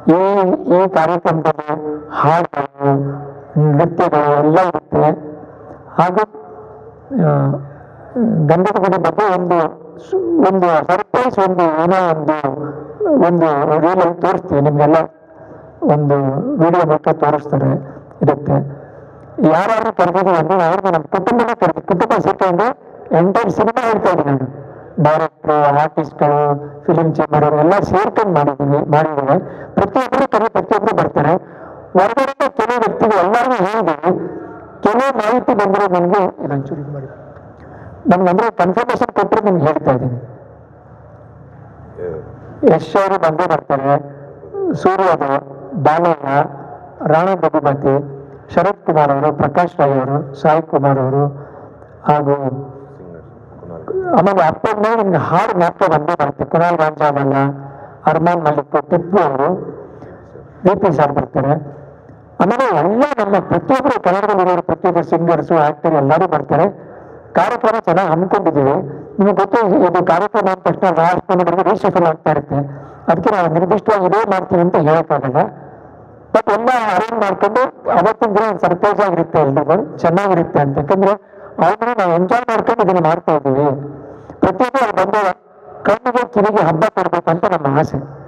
ಈ ಈ ಕಾರ್ಯಕ್ರಮದಲ್ಲಿ ಹಾಡುಗಳು ನೃತ್ಯಗಳು ಎಲ್ಲ ಇರುತ್ತೆ ಹಾಗೂ ಆ, ಗಂಧದ ಗುಡಿ ಬಗ್ಗೆ ಒಂದು ಸು- ಒಂದು ಸರ್ಪ್ರೈಸ್ ಒಂದು ಏನೋ ಒಂದು ಒಂದು ರೀಲಲ್ಲಿ ತೋರಿಸ್ತೀವಿ ನಿಮಗೆಲ್ಲ ಒಂದು ವಿಡಿಯೋ ಮೂಲಕ ತೋರಿಸ್ತಾರೆ ಇರುತ್ತೆ ಯಾರು ಕರೆದಿದ್ದೀವಿ ಅಂದ್ರೆ ಅವ್ರಿಗೆ ನಮ್ಮ ಕುಟುಂಬನ ಕರೆದು ಕುಟುಂಬ ಸೇರ್ಕೊಂಡು ಎಂಟೈರ್ ಸಿನಿಮಾ ಹೇಳ್ತಾ ಇದ್ದೀನಿ ನಾನು ಡೈರೆಕ್ಟ್ರು ಆರ್ಟಿಸ್ಟ್ಗಳು ಫಿಲಿಂ ಚೇಂಬರ್ ಅವರು ಎಲ್ಲ ಸೇರ್ಕೊಂಡು ಮಾಡಿದ್ದೀವಿ ಮಾಡಿದ್ದೀವಿ ಪ್ರತಿಯೊಬ್ಬರು ಕರೆ ಪ್ರತಿಯೊಬ್ಬರು ಬರ್ತಾರೆ ಹೊರಗಡೆ ಕೆಲವು ವ್ಯಕ್ತಿಗಳು ಎಲ್ಲರಿಗೂ ಹೇಳಿದ್ದೀವಿ ಕೆಲವು ಮಾಹಿತಿ ಬಂದರೆ ನನಗೆ ಇದೊಂಚೂರು ಇದು ಮಾಡಿ ನಮ್ಗೆ ಅಂದ್ರೆ ಕನ್ಫರ್ಮೇಶನ್ ಕೊಟ್ಟರೆ ನಿಮ್ಗೆ ಹೇಳ್ತಾ ಇದ್ದೀನಿ ಯಶ್ ಅವರು ಬಂದೇ ಬರ್ತಾರೆ ಸೂರ್ಯದು ಬಾಲಯ್ಯ ರಾಣಾ ಬಗುಮತಿ ಶರತ್ ಕುಮಾರ್ ಅವರು ಪ್ರಕಾಶ್ ರೈ ಅವರು ಸಾಯಿ ಕುಮಾರ್ ಅವರು ಹಾಗೂ ಆಮೇಲೆ ಅಪ್ಪನ ನಿಮ್ಗೆ ಹಾಡು ಜ್ಞಾಪಕ ಬಂದೇ ಬರುತ್ತೆ ಕುನಾಲ್ ರಾಂಜಾಮಲ್ಲ ಅರ್ಮಾನ್ ಮಲ್ಲಿಕ್ ಟಿಪ್ಪು ಅವರು ವಿ ಪಿ ಸರ್ ಬರ್ತಾರೆ ಆಮೇಲೆ ಎಲ್ಲ ನಮ್ಮ ಪ್ರತಿಯೊಬ್ಬರು ಕನ್ನಡದಲ್ಲಿರೋ ಪ್ರತಿಯೊಬ್ಬರು ಸಿಂಗರ್ಸು ಆಕ್ಟರ್ ಎಲ್ಲರೂ ಬರ್ತಾರೆ ಕಾರ್ಯಕ್ರಮ ಚೆನ್ನಾಗಿ ಹಮ್ಮಿಕೊಂಡಿದ್ದೀವಿ ನಿಮಗೆ ಗೊತ್ತು ಇದು ಕಾರ್ಯಕ್ರಮ ಅಂದ ತಕ್ಷಣ ರಾಷ್ಟ್ರಗಳಿಗೆ ರೀಶಫಲ್ ಆಗ್ತಾ ಇರುತ್ತೆ ಅದಕ್ಕೆ ನಾವು ನಿರ್ದಿಷ್ಟವಾಗಿ ಇದೇ ಮಾಡ್ತೀವಿ ಅಂತ ಹೇಳೋಕ್ಕಾಗಲ್ಲ ಬಟ್ ಎಲ್ಲ ಅರೇಂಜ್ ಮಾಡ್ಕೊಂಡು ಅವತ್ತಿನ ದಿನ ಸರ್ಪ್ರೈಸ್ ಆಗಿರುತ್ತೆ ಎಲ್ರಿಗೂ ಚೆನ್ನಾಗಿರುತ್ತೆ ಅಂತ ಯಾಕಂದ್ರೆ ಅವ್ರನ್ನ ನಾವು ಎಂಜಾಯ್ ಮಾಡ್ಕೊಂಡು ಇದನ್ನ ಮಾಡ್ತಾ ಇದ್ದೀವಿ ಪ್ರತಿಯೊಬ್ಬರು ಅಲ್ಲಿ ಬಂದಾಗ ಕಣ್ಣಿಗೆ ಕಿವಿಗೆ ಹಬ್ಬ ಕೊಡ್ಬೇಕಂತ ನಮ್ಮ ಆಸೆ